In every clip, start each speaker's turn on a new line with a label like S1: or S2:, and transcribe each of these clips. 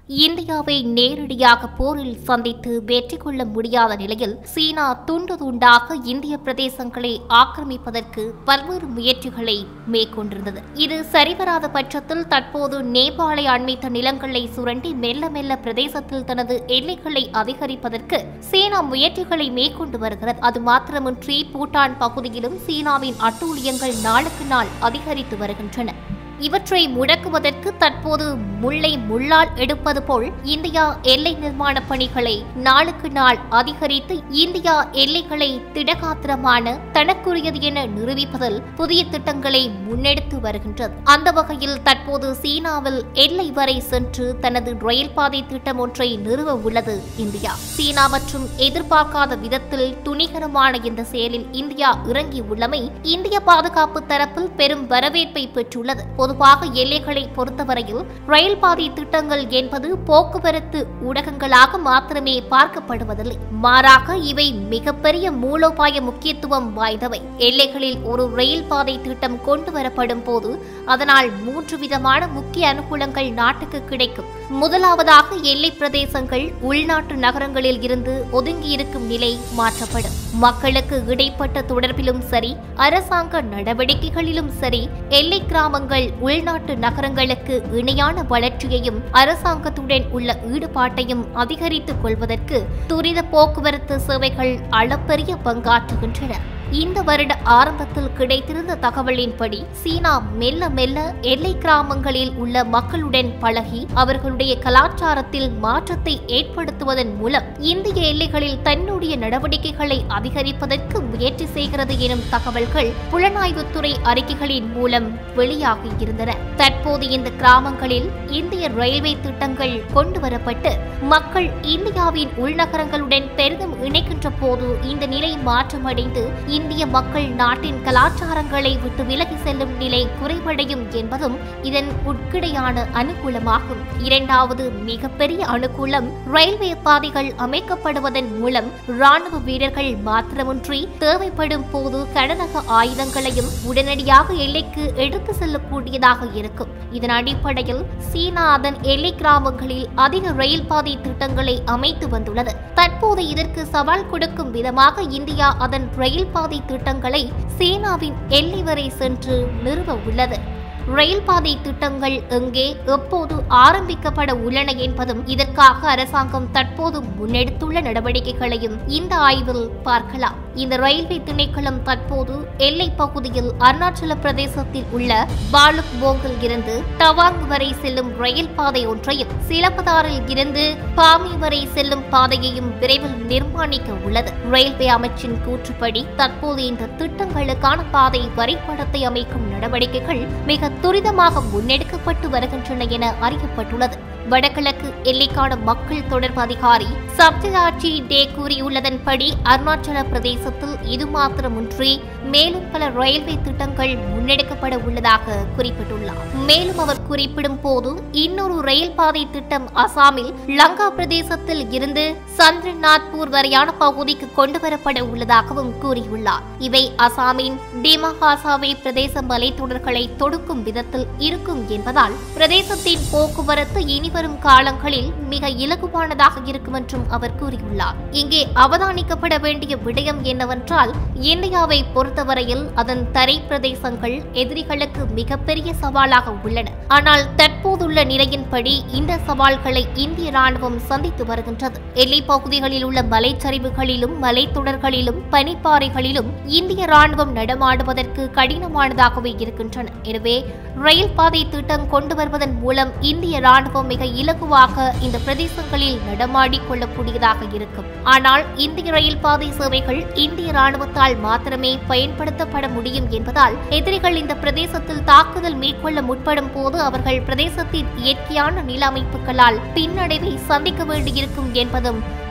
S1: இந்தியாவை நேரடியாக போரில் சந்தித்து வெற்றி கொள்ள முடியாத நிலையில் சீனா துண்டு துண்டாக இந்திய பிரதேசங்களை ஆக்கிரமிப்பதற்கு பல்வேறு முயற்சிகளை மேற்கொண்டிருந்தது இது சரிவராத பட்சத்தில் தற்போது நேபாளை அண்மித்த நிலங்களை சுரண்டி மெல்ல மெல்ல பிரதேசத்தில் தனது எல்லைகளை அதிகரிப்பதற்கு சீனா முயற்சிகளை மேற்கொண்டு வருகிறது அது மாத்திரமின்றி பூட்டான் பகுதியிலும் சீனாவின் அட்டூழியங்கள் நாளுக்கு நாள் அதிகரித்து வருகின்றன இவற்றை முடக்குவதற்கு தற்போது முள்ளை முள்ளால் எடுப்பது போல் இந்தியா எல்லை நிர்மாண பணிகளை நாளுக்கு நாள் அதிகரித்து இந்தியா எல்லைகளை திடகாத்திரமான தனக்குரியது என நிரூபிப்பதில் புதிய திட்டங்களை முன்னெடுத்து வருகின்றது அந்த வகையில் தற்போது சீனாவில் எல்லை வரை சென்று தனது ரயில் பாதை திட்டம் ஒன்றை நிறுவ உள்ளது இந்தியா சீனா மற்றும் எதிர்பார்க்காத விதத்தில் துணிகரமான இந்த செயலில் இந்தியா இறங்கியுள்ளமை இந்திய பாதுகாப்பு தரப்பில் பெரும் வரவேற்பை பெற்றுள்ளது பொதுவாக எல்லைகளை பொறுத்தவரையில் ரயில் பாதை திட்டங்கள் என்பது போக்குவரத்து ஊடகங்களாக மாத்திரமே பார்க்கப்படுவதில்லை மாறாக இவை மிகப்பெரிய மூலோபாய முக்கியத்துவம் வாய்ந்தவை எல்லைகளில் ஒரு ரயில் பாதை திட்டம் கொண்டு வரப்படும் போது அதனால் மூன்று விதமான முக்கிய அனுகூலங்கள் நாட்டுக்கு கிடைக்கும் முதலாவதாக எல்லை பிரதேசங்கள் உள்நாட்டு நகரங்களில் இருந்து ஒதுங்கியிருக்கும் நிலை மாற்றப்படும் மக்களுக்கு இடைப்பட்ட தொடர்பிலும் சரி அரசாங்க நடவடிக்கைகளிலும் சரி எல்லை கிராமங்கள் உள்நாட்டு நகரங்களுக்கு இணையான வளர்ச்சியையும் அரசாங்கத்துடன் உள்ள ஈடுபாட்டையும் அதிகரித்துக் கொள்வதற்கு துரித போக்குவரத்து சேவைகள் அளப்பரிய பங்காற்றுகின்றன இந்த வருட ஆரம்பத்தில் கிடைத்திருந்த தகவலின்படி சீனா மெல்ல மெல்ல எல்லை கிராமங்களில் உள்ள மக்களுடன் பழகி அவர்களுடைய கலாச்சாரத்தில் மாற்றத்தை ஏற்படுத்துவதன் மூலம் இந்திய எல்லைகளில் தன்னுடைய நடவடிக்கைகளை அதிகரிப்பதற்கு முயற்சி செய்கிறது எனும் தகவல்கள் புலனாய்வுத்துறை அறிக்கைகளின் மூலம் வெளியாகியிருந்தன தற்போது இந்த கிராமங்களில் இந்திய ரயில்வே திட்டங்கள் கொண்டு வரப்பட்டு மக்கள் இந்தியாவின் உள்நகரங்களுடன் பெரிதும் இணைக்கின்ற போது இந்த நிலை மாற்றமடைந்து இந்திய மக்கள் நாட்டின் கலாச்சாரங்களை விட்டு விலகி செல்லும் நிலை குறைவடையும் என்பதும் இதன் உட்கிடையான அனுகூலமாகும் இரண்டாவது மிகப்பெரிய அனுகூலம் ரயில்வே பாதைகள் அமைக்கப்படுவதன் மூலம் ராணுவ வீரர்கள் மாத்திரமின்றி தேவைப்படும் போது கடலக ஆயுதங்களையும் உடனடியாக எல்லைக்கு எடுத்து செல்லக்கூடியதாக இருக்கும் இதன் அடிப்படையில் சீனா அதன் எல்லை கிராமங்களில் அதிக ரயில் பாதை திட்டங்களை அமைத்து வந்துள்ளது தற்போது இதற்கு சவால் கொடுக்கும் விதமாக இந்தியா அதன் ரயில் பாதை திட்டங்களை சீனாவின் எல்லை வரை சென்று நிறுவ உள்ளது ரயில் பாதை திட்டங்கள் எங்கே எப்போது ஆரம்பிக்கப்பட உள்ளன என்பதும் இதற்காக அரசாங்கம் தற்போது முன்னெடுத்துள்ள நடவடிக்கைகளையும் இந்த ஆய்வில் பார்க்கலாம் இந்த ரயில்வே திணைக்களம் தற்போது எல்லை பகுதியில் அருணாச்சல பிரதேசத்தில் உள்ள பாலுக் போங்கில் இருந்து டவாங் வரை செல்லும் ரயில் பாதை ஒன்றையும் சிலப்பதாரில் இருந்து பாமி வரை செல்லும் பாதையையும் விரைவில் நிர்மாணிக்க உள்ளது ரயில்வே அமைச்சின் கூற்றுப்படி தற்போது இந்த திட்டங்களுக்கான பாதை வரைபடத்தை அமைக்கும் நடவடிக்கைகள் மிக துரிதமாக முன்னெடுக்கப்பட்டு வருகின்றன என அறியப்பட்டுள்ளது வடகிழக்கு எல்லைக்கான மக்கள் தொடர்பு அதிகாரி சப்தராட்சி டே கூறியுள்ளதன்படி அருணாச்சல பிரதேசத்தில் இது மாத்திரமின்றி மேலும் பல ரயில்வே திட்டங்கள் முன்னெடுக்கப்பட உள்ளதாக குறிப்பிட்டுள்ளார் மேலும் அவர் குறிப்பிடும் போது இன்னொரு ரயில் பாதை திட்டம் அசாமில் லங்கா பிரதேசத்தில் இருந்து சந்திரநாத்பூர் வரையான பகுதிக்கு கொண்டு வரப்பட உள்ளதாகவும் கூறியுள்ளார் இவை அசாமின் டிமஹாசாவே பிரதேச மலைத்தொடர்களை தொடுக்கும் விதத்தில் இருக்கும் என்பதால் பிரதேசத்தின் போக்குவரத்து இனிவரும் காலங்களில் மிக இலகுவானதாக இருக்கும் என்றும் அவர் கூறியுள்ளார் இங்கே அவதானிக்கப்பட வேண்டிய விடயம் என்னவென்றால் இந்தியாவை பொறுத்தவரையில் அதன் தரை பிரதேசங்கள் எதிரிகளுக்கு மிகப்பெரிய சவாலாக உள்ளன ஆனால் தற்போதுள்ள நிலையின்படி இந்த சவால்களை இந்திய ராணுவம் சந்தித்து வருகின்றது எல்லை பகுதிகளில் உள்ள மலைச்சரிவுகளிலும் மலைத்தொடர்களிலும் பனிப்பாறைகளிலும் இந்திய ராணுவம் நடமாடுவதற்கு கடினமானதாகவே இருக்கின்றன எனவே ரயில் பாதை திட்டம் கொண்டு வருவதன் மூலம் இந்திய ராணுவம் மிக இலகுவாக இந்த பிரதேசங்களில் நடமாடிக் கொள்ளக்கூடியதாக இருக்கும் ஆனால் இந்திய ரயில் பாதை சேவைகள் இந்திய ராணுவத்தால் மாத்திரமே பயன்படுத்தப்பட முடியும் என்பதால் எதிரிகள் இந்த பிரதேசத்தில் தாக்குதல் மேற்கொள்ள முற்படும் போது அவர்கள் பிரதேசத்தின் இயற்கையான நில அமைப்புகளால் பின்னடைவை சந்திக்க வேண்டியிருக்கும் என்பதும்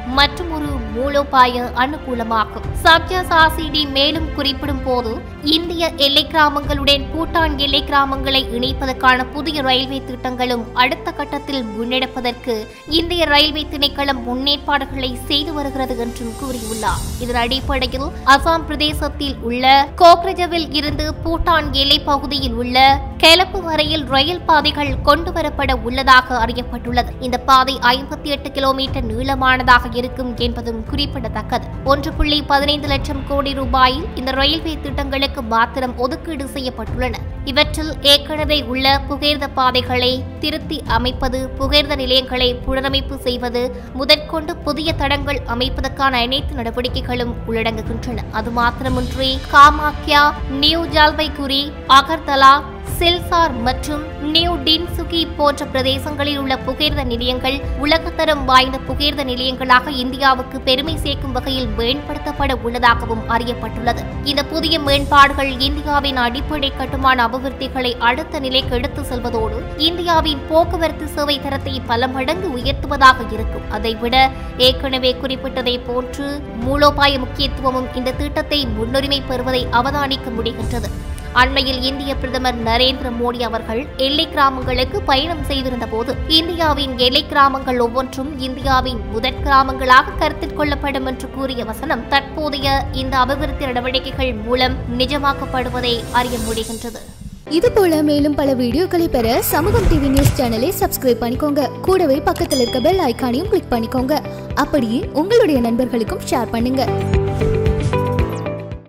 S1: மற்றொரு மூலோபாய அனுகூலமாகும் சப்ஜா சாசிடி மேலும் குறிப்பிடும் போது இந்திய எல்லை கிராமங்களுடன் பூட்டான் எல்லை கிராமங்களை இணைப்பதற்கான புதிய ரயில்வே திட்டங்களும் அடுத்த கட்டத்தில் முன்னெடுப்பதற்கு இந்திய ரயில்வே திணைக்களம் முன்னேற்பாடுகளை செய்து வருகிறது என்றும் கூறியுள்ளார் இதன் அடிப்படையில் அசாம் பிரதேசத்தில் உள்ள கோக்ரஜவில் இருந்து பூட்டான் எல்லை பகுதியில் உள்ள கெலப்பு வரையில் ரயில் பாதைகள் கொண்டுவரப்பட உள்ளதாக அறியப்பட்டுள்ளது இந்த பாதை ஐம்பத்தி எட்டு கிலோமீட்டர் நீளமானதாக இருக்கும் என்பதும் குறிப்பிடத்தக்கது ஒன்று புள்ளி பதினைந்து லட்சம் கோடி ரூபாயில் இந்த ரயில்வே திட்டங்களுக்கு மாத்திரம் ஒதுக்கீடு செய்யப்பட்டுள்ளன இவற்றில் ஏற்கனவே உள்ள புகைர்ந்த பாதைகளை திருத்தி அமைப்பது புகைர்ந்த நிலையங்களை புனரமைப்பு செய்வது முதற்கொண்டு புதிய தடங்கள் அமைப்பதற்கான அனைத்து நடவடிக்கைகளும் உள்ளடங்குகின்றன அது மாத்திரமின்றி காமாக்யா நியூ ஜால்பைகுரி அகர்தலா சில்சார் மற்றும் நியூ டின்சுகி போன்ற பிரதேசங்களில் உள்ள புகைர்ந்த நிலையங்கள் உலகத்தரம் வாய்ந்த புகைர்ந்த நிலையங்களாக இந்தியாவுக்கு பெருமை சேர்க்கும் வகையில் மேம்படுத்தப்பட உள்ளதாகவும் அறியப்பட்டுள்ளது இந்த புதிய மேம்பாடுகள் இந்தியாவின் அடிப்படை கட்டுமான அபிவிருத்திகளை அடுத்த நிலைக்கு எடுத்து செல்வதோடு இந்தியாவின் போக்குவரத்து சேவை தரத்தை பல மடங்கு உயர்த்துவதாக இருக்கும் அதைவிட ஏற்கனவே குறிப்பிட்டதை போன்று மூலோபாய முக்கியத்துவமும் இந்த திட்டத்தை முன்னுரிமை பெறுவதை அவதானிக்க முடிகின்றது அண்மையில் இந்திய பிரதமர் நரேந்திர மோடி அவர்கள் எல்லை கிராமங்களுக்கு பயணம் செய்திருந்த போது இந்தியாவின் எல்லை கிராமங்கள் ஒவ்வொன்றும் இந்தியாவின் முதற் கிராமங்களாக கருத்தில் கொள்ளப்படும் என்று கூறிய வசனம் தற்போதைய இந்த அபிவிருத்தி நடவடிக்கைகள் மூலம் நிஜமாக்கப்படுவதை அறிய முடிகின்றது
S2: இது போல மேலும் பல வீடியோக்களை பெற சமூகம் டிவி நியூஸ் சேனலை சப்ஸ்கிரைப் பண்ணிக்கோங்க கூடவே பக்கத்தில் இருக்க பெல் ஐகானையும் கிளிக் பண்ணிக்கோங்க அப்படியே உங்களுடைய நண்பர்களுக்கும் ஷேர் பண்ணுங்க